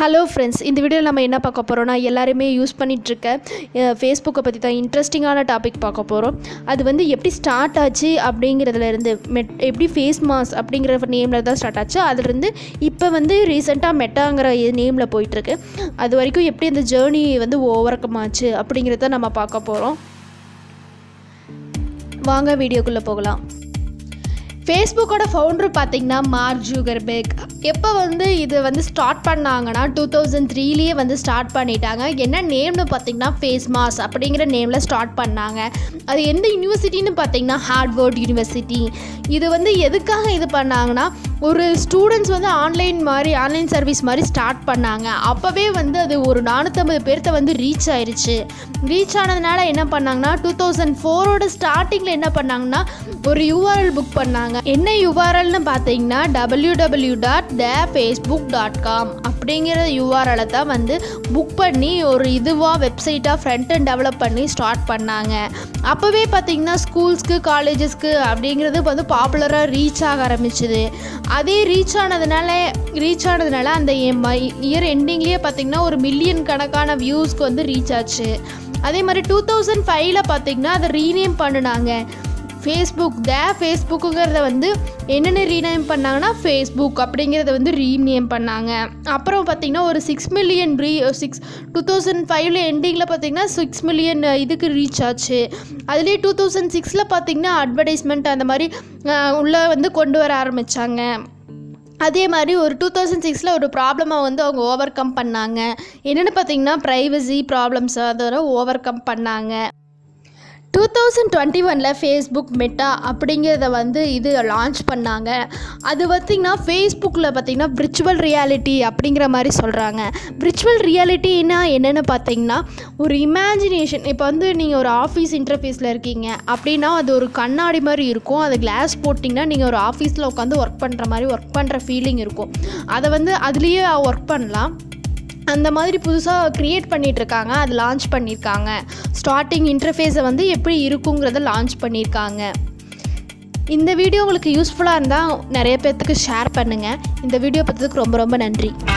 hello friends இந்த வீடியோவில் நம்ம என்ன பார்க்க போகிறோம்னா எல்லாருமே யூஸ் பண்ணிகிட்ருக்க ஃபேஸ்புக்கை பற்றி தான் இன்ட்ரெஸ்டிங்கான டாபிக் பார்க்க போகிறோம் அது வந்து எப்படி ஸ்டார்ட் ஆச்சு அப்படிங்கிறதுலேருந்து மெட் எப்படி ஃபேஸ் மாஸ் அப்படிங்கிற நேமில் தான் ஸ்டார்ட் ஆச்சு அதுலேருந்து இப்போ வந்து ரீசெண்டாக மெட்டாங்கிற நேமில் போயிட்டுருக்கு அது வரைக்கும் எப்படி அந்த ஜேர்னி வந்து ஓவர் கம் ஆச்சு அப்படிங்கிறத நம்ம பார்க்க போகிறோம் வாங்க வீடியோக்குள்ளே போகலாம் ஃபேஸ்புக்கோட ஃபவுண்டர் பார்த்தீங்கன்னா மார்க் ஜூகர்பெக் எப்போ வந்து இது வந்து ஸ்டார்ட் பண்ணாங்கன்னா டூ தௌசண்ட் த்ரீலேயே வந்து ஸ்டார்ட் பண்ணிட்டாங்க என்ன நேம்னு பார்த்தீங்கன்னா ஃபேஸ் மாஸ் அப்படிங்கிற நேமில் ஸ்டார்ட் பண்ணாங்க அது எந்த யூனிவர்சிட்டின்னு பார்த்தீங்கன்னா ஹார்ட்வர்ட் யூனிவர்சிட்டி இது வந்து எதுக்காக இது பண்ணாங்கன்னா ஒரு ஸ்டூடெண்ட்ஸ் வந்து ஆன்லைன் மாதிரி ஆன்லைன் சர்வீஸ் மாதிரி ஸ்டார்ட் பண்ணாங்க அப்போவே வந்து அது ஒரு நானூற்றம்பது பேர்த்த வந்து ரீச் ஆயிருச்சு ரீச் ஆனதுனால என்ன பண்ணாங்கன்னா டூ தௌசண்ட் ஃபோரோட ஸ்டார்டிங்கில் என்ன பண்ணாங்கன்னா ஒரு யூஆர்எல் புக் பண்ணாங்க என்ன யூஆர்எல்னு பார்த்தீங்கன்னா W W dot the Facebook dot com அப்படிங்கிற யூஆர்எலை தான் வந்து புக் பண்ணி ஒரு இதுவாக வெப்சைட்டாக ஃப்ரண்ட் அண்ட் டெவலப் பண்ணி ஸ்டார்ட் பண்ணாங்க அப்போவே பார்த்தீங்கன்னா ஸ்கூல்ஸ்க்கு காலேஜஸ்க்கு அப்படிங்கிறது வந்து பாப்புலராக ரீச் ஆக ஆரம்பிச்சுது அதே ரீச் ஆனதுனால ரீச் ஆனதுனால அந்த இயர் எண்டிங்லேயே பார்த்தீங்கன்னா ஒரு மில்லியன் கணக்கான வியூஸ்க்கு வந்து ரீச் ஆச்சு அதே மாதிரி டூ தௌசண்ட் ஃபைவ்ல பார்த்தீங்கன்னா அதை ரீநேம் பண்ணினாங்க ஃபேஸ்புக் த ஃபேஸ்புக்குங்கிறத வந்து என்னென்ன ரீநேம் பண்ணாங்கன்னா ஃபேஸ்புக் அப்படிங்கிறத வந்து ரீநேம் பண்ணாங்க அப்புறம் பார்த்திங்கன்னா ஒரு சிக்ஸ் மில்லியன் ரீ சிக்ஸ் டூ தௌசண்ட் ஃபைவ்ல எண்டிங்கில் பார்த்திங்கன்னா சிக்ஸ் மில்லியன் இதுக்கு ரீச் ஆச்சு அதுலேயே டூ தௌசண்ட் சிக்ஸில் பார்த்திங்கன்னா அட்வர்டைஸ்மெண்ட் அந்த மாதிரி உள்ளே வந்து கொண்டு வர ஆரம்பித்தாங்க அதே மாதிரி ஒரு டூ தௌசண்ட் சிக்ஸில் ஒரு ப்ராப்ளமை வந்து அவங்க ஓவர் கம் பண்ணாங்க என்னென்னு பார்த்தீங்கன்னா ப்ரைவசி ப்ராப்ளம்ஸ் அதோட ஓவர் கம் பண்ணாங்க டூ தௌசண்ட் டுவெண்ட்டி ஒனில் ஃபேஸ்புக் மெட்டா அப்படிங்கிறத வந்து இது லான்ச் பண்ணாங்க அது பார்த்திங்கன்னா ஃபேஸ்புக்கில் பார்த்திங்கன்னா விர்ச்சுவல் ரியாலிட்டி அப்படிங்கிற மாதிரி சொல்கிறாங்க விர்ச்சுவல் ரியாலிட்டின்னா என்னென்னு பார்த்தீங்கன்னா ஒரு இமேஜினேஷன் இப்போ வந்து நீங்கள் ஒரு ஆஃபீஸ் இன்டர்ஃபேஸில் இருக்கீங்க அப்படின்னா அது ஒரு கண்ணாடி மாதிரி இருக்கும் அது கிளாஸ் போட்டிங்கன்னா நீங்கள் ஒரு ஆஃபீஸில் உட்காந்து ஒர்க் பண்ணுற மாதிரி ஒர்க் பண்ணுற ஃபீலிங் இருக்கும் அதை வந்து அதுலேயே ஒர்க் பண்ணலாம் அந்த மாதிரி புதுசாக க்ரியேட் பண்ணிகிட்ருக்காங்க அது லான்ச் பண்ணியிருக்காங்க ஸ்டார்டிங் இன்டர்ஃபேஸை வந்து எப்படி இருக்குங்கிறத லான்ச் பண்ணியிருக்காங்க இந்த வீடியோ உங்களுக்கு யூஸ்ஃபுல்லாக இருந்தால் நிறைய பேர்த்துக்கு ஷேர் பண்ணுங்கள் இந்த வீடியோ பார்த்ததுக்கு ரொம்ப ரொம்ப நன்றி